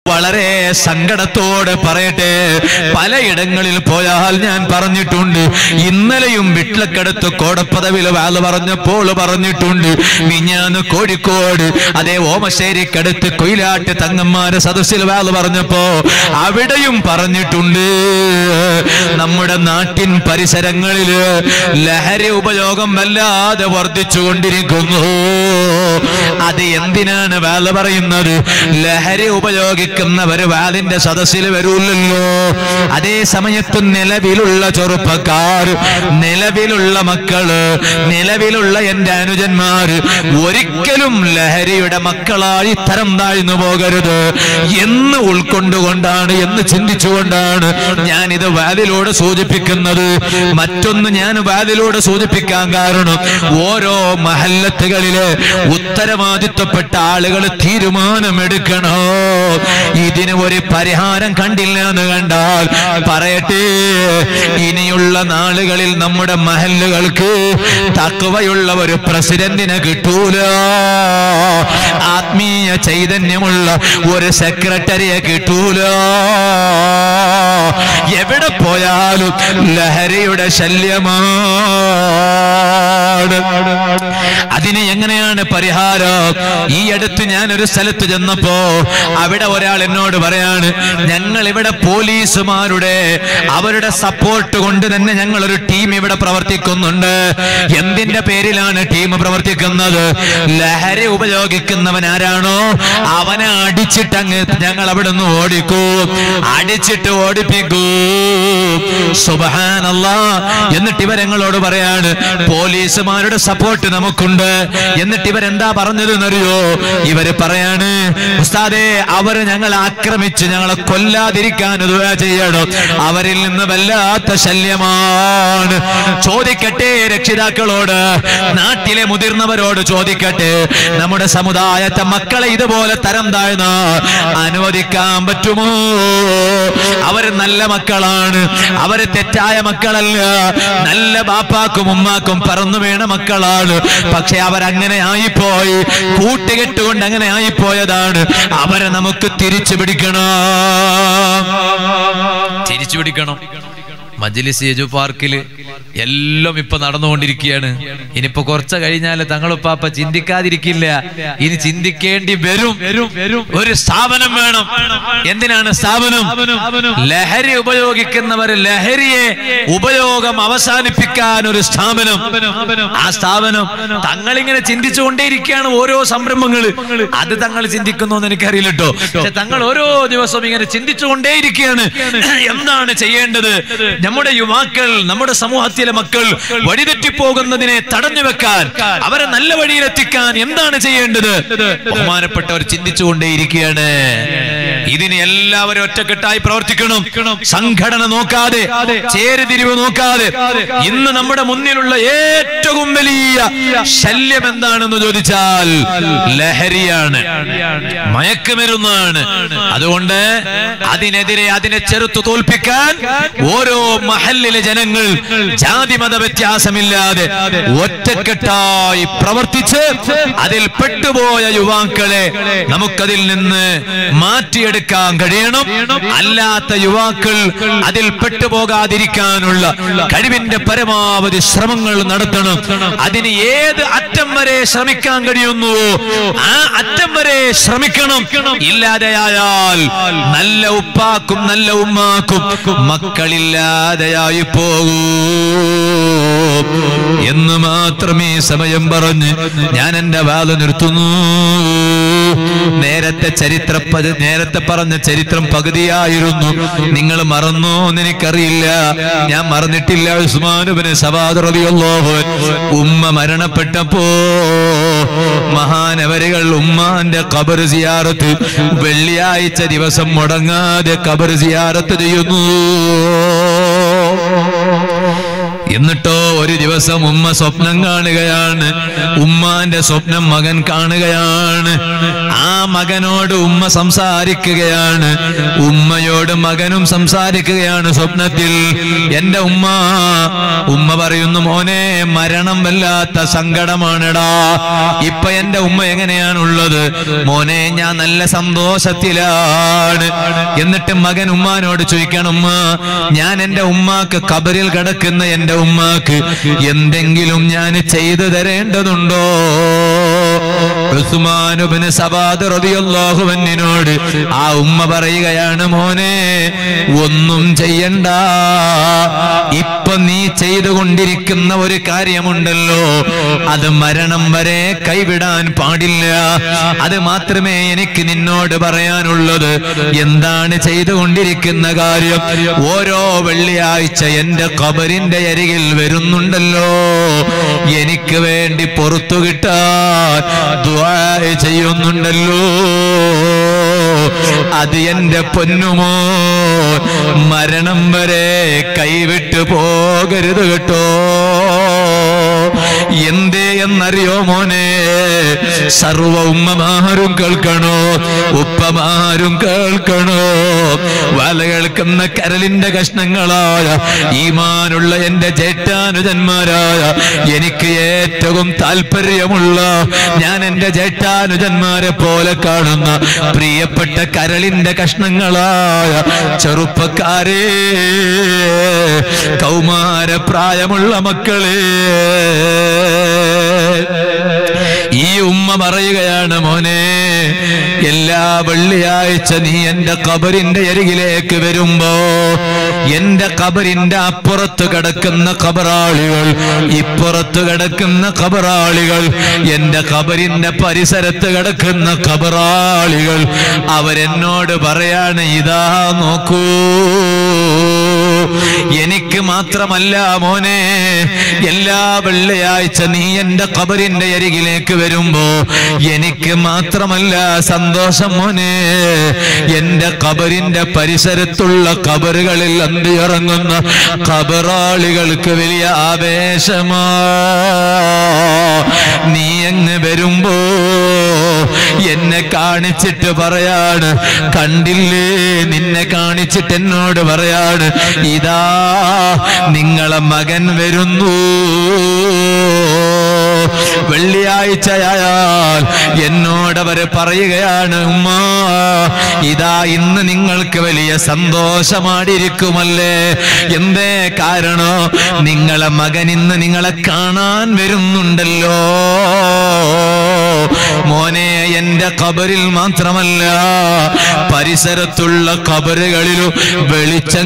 വളരെ സങ്കടത്തോടെ പറയട്ടെ പലയിടങ്ങളിൽ പോയാൽ ഞാൻ പറഞ്ഞിട്ടുണ്ട് ഇന്നലെയും വിട്ടിലക്കടുത്ത് കോടപ്പദവിൽ വാല് പറഞ്ഞപ്പോൾ പറഞ്ഞിട്ടുണ്ട് മിഞ്ഞാന്ന് കോഴിക്കോട് അതേ ഓമശ്ശേരിക്കടുത്ത് കൊയിലാട്ട് തങ്ങന്മാര് സദസ്സിൽ വാല് പറഞ്ഞപ്പോ അവിടെയും പറഞ്ഞിട്ടുണ്ട് നമ്മുടെ നാട്ടിൻ പരിസരങ്ങളില് ലഹരി ഉപയോഗം വല്ലാതെ വർദ്ധിച്ചുകൊണ്ടിരിക്കുന്നു അത് എന്തിനാണ് വേല പറയുന്നത് ലഹരി ഉപയോഗിക്കുന്നവര് വാലിന്റെ സദസ്സിൽ വരൂല്ലല്ലോ അതേ സമയത്ത് നിലവിലുള്ള ചെറുപ്പക്കാർ നിലവിലുള്ള മക്കള് നിലവിലുള്ള എന്റെ അനുജന്മാര് ഒരിക്കലും ലഹരിയുടെ മക്കളായി തരം താഴ്ന്നു പോകരുത് എന്ന് ഉൾക്കൊണ്ടുകൊണ്ടാണ് എന്ന് ചിന്തിച്ചുകൊണ്ടാണ് ഞാൻ ഇത് വാലിലൂടെ സൂചിപ്പിക്കുന്നത് മറ്റൊന്ന് ഞാൻ വാലിലൂടെ സൂചിപ്പിക്കാൻ കാരണം ഓരോ മഹല്ലത്തുകളില് ഉത്തരവാദിത്വപ്പെട്ട ആളുകൾ തീരുമാനമെടുക്കണോ ഇതിന് ഒരു പരിഹാരം കണ്ടില്ല എന്ന് കണ്ടാൽ പറയട്ടെ ഇനിയുള്ള നാളുകളിൽ നമ്മുടെ മഹല്ലുകൾക്ക് തക്കവയുള്ള ഒരു പ്രസിഡന്റിനെ കിട്ടൂല ആത്മീയ ചൈതന്യമുള്ള ഒരു സെക്രട്ടറിയെ കിട്ടൂല എവിടെ പോയാലും ലഹരിയുടെ ശല്യമാണ് അതിന് എങ്ങനെയാണ് പരിഹാരം ഈ അടുത്ത് ഞാൻ ഒരു സ്ഥലത്ത് ചെന്നപ്പോ അവിടെ ഒരാൾ എന്നോട് പറയാണ് ഞങ്ങൾ ഇവിടെ പോലീസുമാരുടെ അവരുടെ സപ്പോർട്ട് കൊണ്ട് തന്നെ ഞങ്ങൾ ഒരു ടീം ഇവിടെ പ്രവർത്തിക്കുന്നുണ്ട് എന്തിന്റെ പേരിലാണ് ടീം പ്രവർത്തിക്കുന്നത് ലഹരി ഉപയോഗിക്കുന്നവൻ ആരാണോ അവനെ അടിച്ചിട്ട് അങ്ങ് ഞങ്ങൾ അവിടെ നിന്ന് ഓടിക്കൂ അടിച്ചിട്ട് ഓടിപ്പിക്കൂ സുബഹാനല്ല എന്നിട്ട് ഇവരങ്ങളോട് പറയാണ് പോലീസുമാരുടെ സപ്പോർട്ട് നമുക്കുണ്ട് എന്നിട്ട് ഇവരെന്താ പറഞ്ഞതെന്നറിയോ ഇവര് പറയാണ് ഉസ്താദേ അവര് ഞങ്ങളെ ആക്രമിച്ച് ഞങ്ങളെ കൊല്ലാതിരിക്കാൻ ദുആ ചെയ്യണം അവരിൽ നിന്ന് വല്ലാത്ത ശല്യമാണ് ചോദിക്കട്ടെ രക്ഷിതാക്കളോട് നാട്ടിലെ മുതിർന്നവരോട് ചോദിക്കട്ടെ നമ്മുടെ സമുദായത്തെ മക്കളെ ഇതുപോലെ തരം താഴ്ന്ന അനുവദിക്കാൻ പറ്റുമോ അവര് നല്ല മക്കളാണ് അവര് തെറ്റായ മക്കളല്ല നല്ല ബാപ്പാക്കും ഉമ്മാക്കും പറന്നു വീണ മക്കളാണ് പക്ഷെ അവരങ്ങനെ ആയിപ്പോയി കൂട്ടുകെട്ടുകൊണ്ട് അങ്ങനെ ആയിപ്പോയതാണ് അവരെ നമുക്ക് തിരിച്ചു പിടിക്കണം തിരിച്ചു പിടിക്കണം മജ്ലിസ് യജു പാർക്കില് എല്ലാം ഇപ്പൊ നടന്നുകൊണ്ടിരിക്കുകയാണ് ഇനിയിപ്പോ കുറച്ച് കഴിഞ്ഞാല് തങ്ങളുപ്പാപ്പ ചിന്തിക്കാതിരിക്കില്ല ഇനി ചിന്തിക്കേണ്ടി വരും ഒരു സ്ഥാപനം വേണം എന്തിനാണ് സ്ഥാപനം ലഹരി ഉപയോഗിക്കുന്നവർ ലഹരിയെ ഉപയോഗം അവസാനിപ്പിക്കാൻ ഒരു സ്ഥാപനം ആ സ്ഥാപനം തങ്ങളിങ്ങനെ ചിന്തിച്ചുകൊണ്ടേയിരിക്കുകയാണ് ഓരോ സംരംഭങ്ങൾ അത് തങ്ങൾ ചിന്തിക്കുന്നു എന്ന് എനിക്കറിയില്ല കേട്ടോ പക്ഷെ തങ്ങൾ ഓരോ ദിവസവും ഇങ്ങനെ ചിന്തിച്ചുകൊണ്ടേയിരിക്കുകയാണ് എന്താണ് ചെയ്യേണ്ടത് നമ്മുടെ യുവാക്കൾ നമ്മുടെ സമൂഹത്തിലെ മക്കൾ വഴിതെറ്റിപ്പോകുന്നതിനെ തടഞ്ഞു വെക്കാൻ അവരെ നല്ല വഴിയിലെത്തിക്കാൻ എന്താണ് ചെയ്യേണ്ടത് ബഹുമാനപ്പെട്ടവർ ചിന്തിച്ചുകൊണ്ടേയിരിക്കുകയാണ് ഇതിന് എല്ലാവരും ഒറ്റക്കെട്ടായി പ്രവർത്തിക്കണം സംഘടന നോക്കാതെ ചേരുതിരിവ് നോക്കാതെ ഇന്ന് നമ്മുടെ മുന്നിലുള്ള ഏറ്റവും വലിയ ശല്യം എന്താണെന്ന് ചോദിച്ചാൽ ലഹരിയാണ് മയക്കുമരുന്നാണ് അതുകൊണ്ട് അതിനെതിരെ അതിനെ ചെറുത്തു തോൽപ്പിക്കാൻ ഓരോ മഹല്ലിലെ ജനങ്ങൾ ജാതി മത വ്യത്യാസമില്ലാതെ ഒറ്റക്കെട്ടായി പ്രവർത്തിച്ച് അതിൽ പെട്ടുപോയ യുവാക്കളെ നമുക്കതിൽ നിന്ന് മാറ്റിയെടുക്കാൻ കഴിയണം അല്ലാത്ത യുവാക്കൾ അതിൽ പെട്ടുപോകാതിരിക്കാനുള്ള കഴിവിന്റെ പരമാവധി ശ്രമങ്ങൾ നടത്തണം അതിന് ഏത് അറ്റം വരെ ശ്രമിക്കാൻ കഴിയുന്നുവോ ആ അറ്റം വരെ ശ്രമിക്കണം ഇല്ലാതെയായാൽ നല്ല ഉപ്പാക്കും നല്ല ഉമ്മാക്കും മക്കളില്ലാതെയായി പോകൂ എന്ന് മാത്രമേ സമയം പറഞ്ഞ് ഞാൻ എന്റെ വാല നിർത്തുന്നു നേരത്തെ ചരിത്ര പ- നേരത്തെ പറഞ്ഞ ചരിത്രം പകുതിയായിരുന്നു നിങ്ങൾ മറന്നോ എന്ന് എനിക്കറിയില്ല ഞാൻ മറന്നിട്ടില്ല ഉസ്മാനുബിന് സവാദറിയല്ലോ ഉമ്മ മരണപ്പെട്ടപ്പോ മഹാനവരുകൾ ഉമ്മാന്റെ കബർ സിയാറത്ത് വെള്ളിയാഴ്ച ദിവസം മുടങ്ങാതെ കബർ സിയാറത്ത് ചെയ്യുന്നു എന്നിട്ടോ ഒരു ദിവസം ഉമ്മ സ്വപ്നം കാണുകയാണ് ഉമ്മാന്റെ സ്വപ്നം മകൻ കാണുകയാണ് ആ മകനോട് ഉമ്മ സംസാരിക്കുകയാണ് ഉമ്മയോട് മകനും സംസാരിക്കുകയാണ് സ്വപ്നത്തിൽ എന്റെ ഉമ്മ ഉമ്മ പറയുന്നു മോനെ മരണം വല്ലാത്ത സങ്കടമാണെടാ ഇപ്പൊ എന്റെ ഉമ്മ എങ്ങനെയാണുള്ളത് മോനെ ഞാൻ നല്ല സന്തോഷത്തിലാണ് എന്നിട്ട് മകൻ ഉമ്മാനോട് ചോദിക്കണം ഉമ്മ ഞാൻ എന്റെ ഉമ്മാക്ക് കബറിൽ കിടക്കുന്ന എന്റെ ഉമ്മാക്ക് എന്തെങ്കിലും ഞാൻ ചെയ്തു തരേണ്ടതുണ്ടോ ഉസ്മാനുബിന് സബാദ് റളിയല്ലാഹുവിനോട് ആ ഉമ്മ പറയുകയാണ് മോനെ ഒന്നും ചെയ്യണ്ട ഇപ്പൊ നീ ചെയ്തുകൊണ്ടിരിക്കുന്ന ഒരു കാര്യമുണ്ടല്ലോ അത് മരണം വരെ കൈവിടാൻ പാടില്ല അത് മാത്രമേ എനിക്ക് നിന്നോട് പറയാനുള്ളത് എന്താണ് ചെയ്തുകൊണ്ടിരിക്കുന്ന കാര്യം ഓരോ വെള്ളിയാഴ്ച എന്റെ കബറിന്റെ അരികിൽ വരുന്നുണ്ടല്ലോ എനിക്ക് വേണ്ടി പുറത്തു കിട്ടാൻ ദുആ ചെയ്യുന്നുണ്ടല്ലോ അത് എന്റെ പൊന്നുമോ മരണം വരെ കൈവിട്ടു പോകരുത് കേട്ടോ എന്തേ എന്നറിയോ മോനെ സർവ ഉമ്മമാരും കേൾക്കണോ ഉപ്പമാരും കേൾക്കണോ വല കേൾക്കുന്ന കരലിന്റെ കഷ്ണങ്ങളായ ഈമാനുള്ള എന്റെ ജേഷ്ഠാനുജന്മാരായ എനിക്ക് ഏറ്റവും താല്പര്യമുള്ള ഞാൻ എന്റെ ജേഷ്ഠാനുജന്മാരെ പോലെ കാണുന്ന പ്രിയപ്പെട്ട കരളിന്റെ കഷ്ണങ്ങളായ ചെറുപ്പക്കാരെ കൗമാര പ്രായമുള്ള മക്കളെ ഈ ഉമ്മ പറയുകയാണ് മോനെ എല്ലാ വെള്ളിയാഴ്ച നീ എന്റെ കബറിന്റെ അരികിലേക്ക് വരുമ്പോ എന്റെ കബറിന്റെ അപ്പുറത്ത് കിടക്കുന്ന കബറാളികൾ ഇപ്പുറത്ത് കിടക്കുന്ന കബറാളികൾ എന്റെ കബറിന്റെ പരിസരത്ത് കിടക്കുന്ന കബറാളികൾ അവരെന്നോട് പറയാണ് ഇതാ നോക്കൂ എനിക്ക് മാത്രമല്ല മോനെ എല്ലാ വെള്ളിയാഴ്ച നീ എന്റെ കബറിന്റെ അരികിലേക്ക് വരുമ്പോ എനിക്ക് മാത്രമല്ല സന്തോഷം മോനെ എന്റെ കബറിന്റെ പരിസരത്തുള്ള കബറുകളിൽ അന്തിയിറങ്ങുന്ന കബറാളികൾക്ക് വലിയ ആവേശമാ നീ അങ്ങ് വരുമ്പോ എന്നെ കാണിച്ചിട്ട് പറയാണ് കണ്ടില്ലേ നിന്നെ കാണിച്ചിട്ട് എന്നോട് പറയാണ് ഇതാ നിങ്ങളെ മകൻ വരുന്നു വെള്ളിയാഴ്ചയായാൽ എന്നോടവര് പറയുകയാണ് ഉമ്മ ഇതാ ഇന്ന് നിങ്ങൾക്ക് വലിയ സന്തോഷമാടിരിക്കുമല്ലേ എന്തേ കാരണോ നിങ്ങളെ മകൻ ഇന്ന് നിങ്ങളെ കാണാൻ വരുന്നുണ്ടല്ലോ മോനെ എന്റെ കബറിൽ മാത്രമല്ല പരിസരത്തുള്ള കബറുകളിലും വെളിച്ചം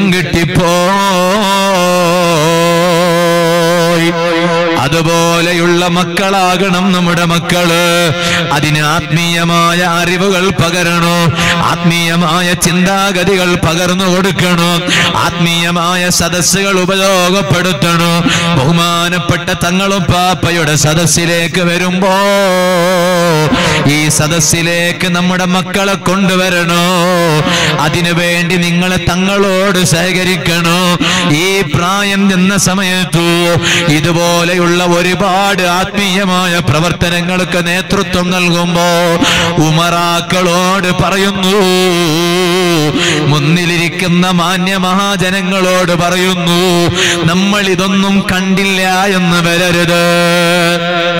കിട്ടിപ്പോയി അതുപോലെയുള്ള മക്കളാകണം നമ്മുടെ മക്കള് അതിന് ആത്മീയമായ അറിവുകൾ പകരണോ ആത്മീയമായ ചിന്താഗതികൾ പകർന്നു കൊടുക്കണോ ആത്മീയമായ സദസ്സുകൾ ഉപയോഗപ്പെടുത്തണോ ബഹുമാനപ്പെട്ട തങ്ങളും പാപ്പയുടെ സദസ്സിലേക്ക് വരുമ്പോ ഈ സദസ്സിലേക്ക് നമ്മുടെ മക്കളെ കൊണ്ടുവരണോ അതിനു വേണ്ടി നിങ്ങൾ തങ്ങളോട് സഹകരിക്കണോ ഈ പ്രായം എന്ന സമയത്തു ഇതുപോലെയുള്ള ഒരുപാട് ആത്മീയമായ പ്രവർത്തനങ്ങൾക്ക് നേതൃത്വം നൽകുമ്പോ ഉമറാക്കളോട് പറയുന്നു മുന്നിലിരിക്കുന്ന മാന്യ മഹാജനങ്ങളോട് പറയുന്നു നമ്മൾ ഇതൊന്നും കണ്ടില്ല എന്ന് വരരുത്